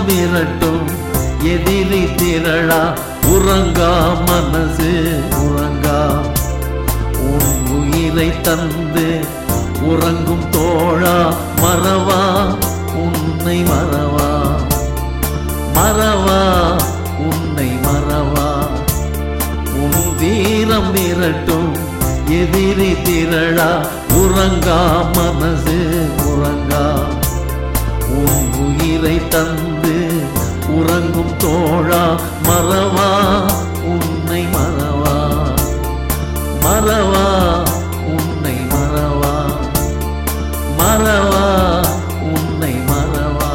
வீரம் விரட்டும் எதிரி திரளா உறங்கா மனசு உறங்கா உன் உயிரை தந்து உறங்கும் தோழா மறவா உன்னை மறவா மறவா உன்னை மறவா உன் வீரம் விரட்டும் எதிரி திரளா உறங்கா மனசு உறங்கா உன் உயிரை தந்து உறங்கும் தோழா மறவா உன்னை மறவா மறவா உன்னை மறவா மறவா உன்னை மறவா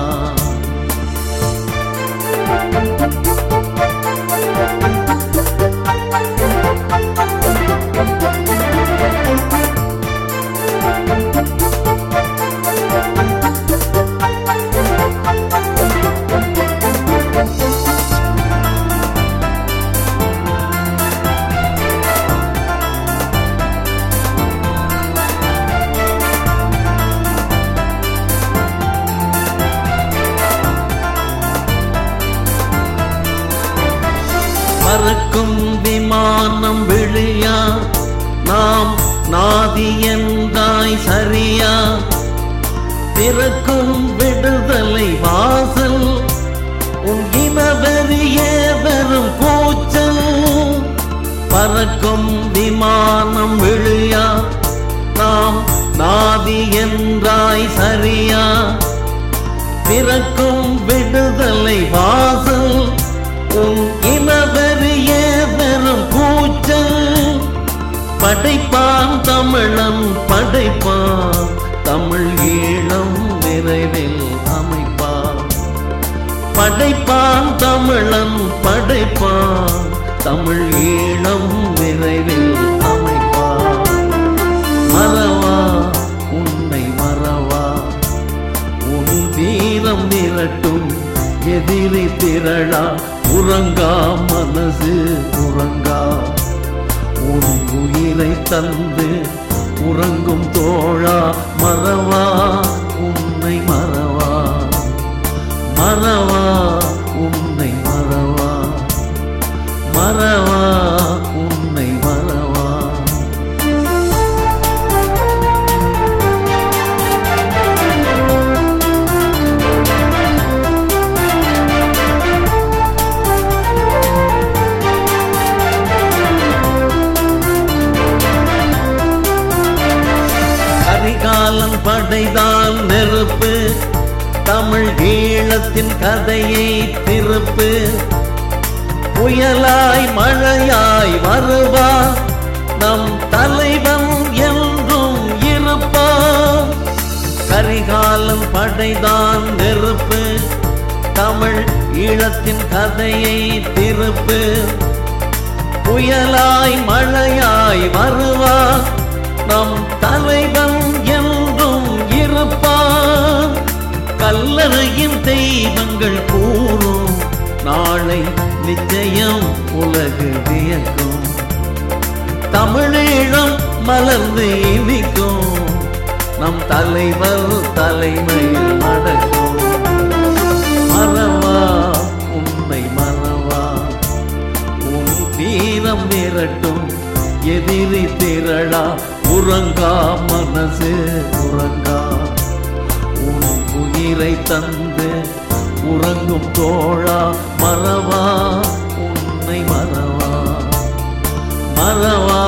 பறக்கும் விமானம் விழியா நாம் நாதி என்றாய் சரியா திறக்கும் விடுதலை வாசல் உன் இனவெறியே வெறும் கூச்சல் பறக்கும் விமானம் விழியா நாம் நாதி என்றாய் சரியா பிறக்கும் விடுதலை வாசல் உன் இனவெறியே வெறும் கூச்சல் படைப்பான் தமிழன் படைப்பான் தமிழ் ஈழம் விரைவில் அமைப்பான் படைப்பான் தமிழன் படைப்பான் தமிழ் ஈழம் விரைவில் அமைப்பான் மறவா உன்னை மறவா உன் வீரம் விரட்டும் எதிரி திரளா உறங்கா மனசு உறங்கா உன் உயிரை தந்து உறங்கும் தோழா மறவா உன்னை மறவா மறவா உன்னை மறவா மறவா உன்னை மறவா கரிகாலன் படைதான் நெருப்பு தமிழ் ஈழத்தின் கதையை திருப்பு புயலாய் மழையாய் வருவா நம் தலைவன் என்றும் இருப்பான் கரிகாலன் படைதான் நெருப்பு தமிழ் ஈழத்தின் கதையை திருப்பு புயலாய் மழையாய் வருவான் நம் தலைவன் என்றும் இருப்பான் கல்லறையின் தெய்வங்கள் கூறும் நாளை நிச்சயம் உலகு வியக்கும் தமிழீழம் மலர்ந்து இனிக்கும் நம் தலைவர் தலைமையில் நடக்கும் மறவா உன்னை மறவா உன் வீரம் விரட்டும் எதிரி திரளா உறங்கா மனசு உறங்கா உன் உயிரை தந்து உறங்கும் தோழா மறவா உன்னை மறவா மறவா